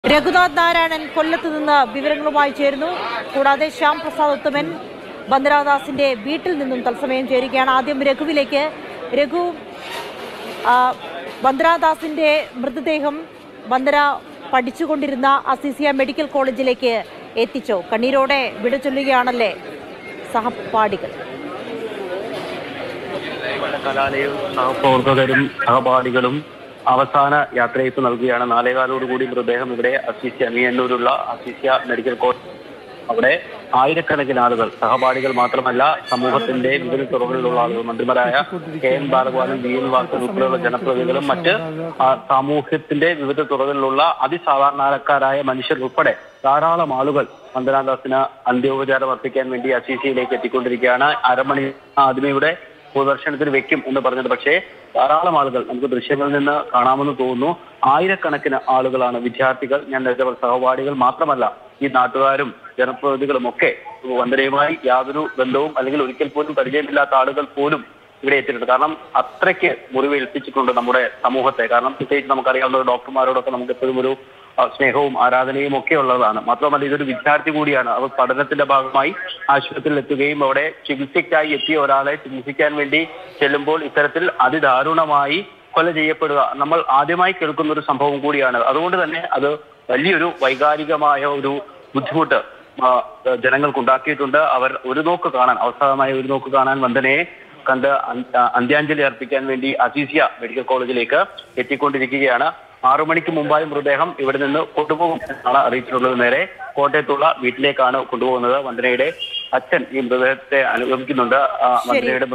രഘുനാഥ് നാരായണൻ കൊല്ലത്ത് നിന്ന് വിവരങ്ങളുമായി ചേരുന്നു കൂടാതെ ശ്യാം പ്രസാദ് ഉത്തമൻ ബന്ദ്രാദാസിന്റെ വീട്ടിൽ നിന്നും തത്സമയം ചേരുകയാണ് ആദ്യം രഘുവിലേക്ക് രഘു ആ, ബന്ദ്രാദാസിന്റെ മൃതദേഹം ബന്ദ്ര പഠിച്ചുകൊണ്ടിരുന്ന അസിസിയ മെഡിക്കൽ കോളേജിലേക്ക് എത്തിച്ചോ കണ്ണീരോടെ വിട ചൊല്ലുകയാണല്ലേ സഹപാഠികൾ കലാലയം സഹപ്രവർത്തകരും സഹപാഠികളും അവസാന യാത്രയയപ്പ് നൽകുകയാണ് നാലേകാലോടുകൂടി മൃതദേഹം ഇവിടെ അസിസ്യ മിയന്നൂരുള്ള അസിസ്യ മെഡിക്കൽ കോളേജ് അവിടെ ആയിരക്കണക്കിന് ആളുകൾ സഹപാഠികൾ മാത്രമല്ല സമൂഹത്തിന്റെ വിവിധ തുറകളിലുള്ള ആളുകൾ മന്ത്രിമാരായ കെ എൻ ബാലഗോപാലും വി എൻ വാസൻ ഉൾപ്പെടെയുള്ള ജനപ്രതിനിധികളും മറ്റ് ആ, സാമൂഹ്യത്തിന്റെ വിവിധ തുറകളിലുള്ള അതിസാധാരണക്കാരായ മനുഷ്യർ ഉൾപ്പെടെ ധാരാളം ആളുകൾ വന്ദനാദാസിന് അന്ത്യോപചാരം അർപ്പിക്കാൻ വേണ്ടി അസീസിയിലേക്ക് എത്തിക്കൊണ്ടിരിക്കുകയാണ് അരമണി ആദ്യമയുടെ പൊതുദർശനത്തിന് വെക്കും എന്ന് പറഞ്ഞത് പക്ഷേ ധാരാളം ആളുകൾ നമുക്ക് ദൃശ്യങ്ങളിൽ നിന്ന് കാണാമെന്ന് തോന്നുന്നു ആയിരക്കണക്കിന് ആളുകളാണ് വിദ്യാർത്ഥികൾ ഞാൻ നേരത്തെ പറഞ്ഞ സഹപാഠികൾ മാത്രമല്ല ഈ നാട്ടുകാരും ജനപ്രതിനിധികളും ഒക്കെ വന്ദനയുമായി യാതൊരു ബന്ധവും അല്ലെങ്കിൽ ഒരിക്കൽ പോലും പരിചയമില്ലാത്ത ആളുകൾ പോലും ഇവിടെ എത്തിയിട്ടുണ്ട് കാരണം അത്രയ്ക്ക് മുറിവേൽപ്പിച്ചിട്ടുണ്ട് നമ്മുടെ സമൂഹത്തെ കാരണം പ്രത്യേകിച്ച് നമുക്കറിയാവുന്ന ഡോക്ടർമാരോടൊക്കെ നമുക്ക് എപ്പോഴും ഒരു ആ, സ്നേഹവും ആരാധനയും ഒക്കെ ഉള്ളതാണ് മാത്രമല്ല ഇതൊരു വിദ്യാർത്ഥി കൂടിയാണ് അവർ പഠനത്തിന്റെ ഭാഗമായി ആശുപത്രിയിൽ എത്തുകയും അവിടെ ചികിത്സയ്ക്കായി എത്തിയ ഒരാളെ ചികിത്സിക്കാൻ വേണ്ടി ചെല്ലുമ്പോൾ ഇത്തരത്തിൽ അതിദാരുണമായി കൊല ചെയ്യപ്പെടുക നമ്മൾ ആദ്യമായി കേൾക്കുന്ന ഒരു സംഭവം കൂടിയാണ് അതുകൊണ്ട് തന്നെ അത് വലിയൊരു വൈകാരികമായ ഒരു ബുദ്ധിമുട്ട് ആ, ജനങ്ങൾക്ക് ഉണ്ടാക്കിയിട്ടുണ്ട് അവർ ഒരു നോക്ക് കാണാൻ അവസാനമായ ഒരു നോക്ക് കാണാൻ വന്ദനയെ കണ്ട് അന്ത്യ- അന്ത്യാഞ്ജലി അർപ്പിക്കാൻ വേണ്ടി അസീസിയ മെഡിക്കൽ കോളേജിലേക്ക് എത്തിക്കൊണ്ടിരിക്കുകയാണ് ആറു മണിക്ക് മുമ്പായി മൃതദേഹം ഇവിടെ നിന്ന് കൊണ്ടുപോകും എന്നാണ് അറിയിച്ചിട്ടുള്ളത് നേരെ കോട്ടയത്തുള്ള വീട്ടിലേക്കാണ് കൊണ്ടുപോകുന്നത് വന്ദനയുടെ അച്ഛൻ ഈ മൃതദേഹത്തെ അനുഗമിക്കുന്നുണ്ട് ആ, വന്ദനയുടെ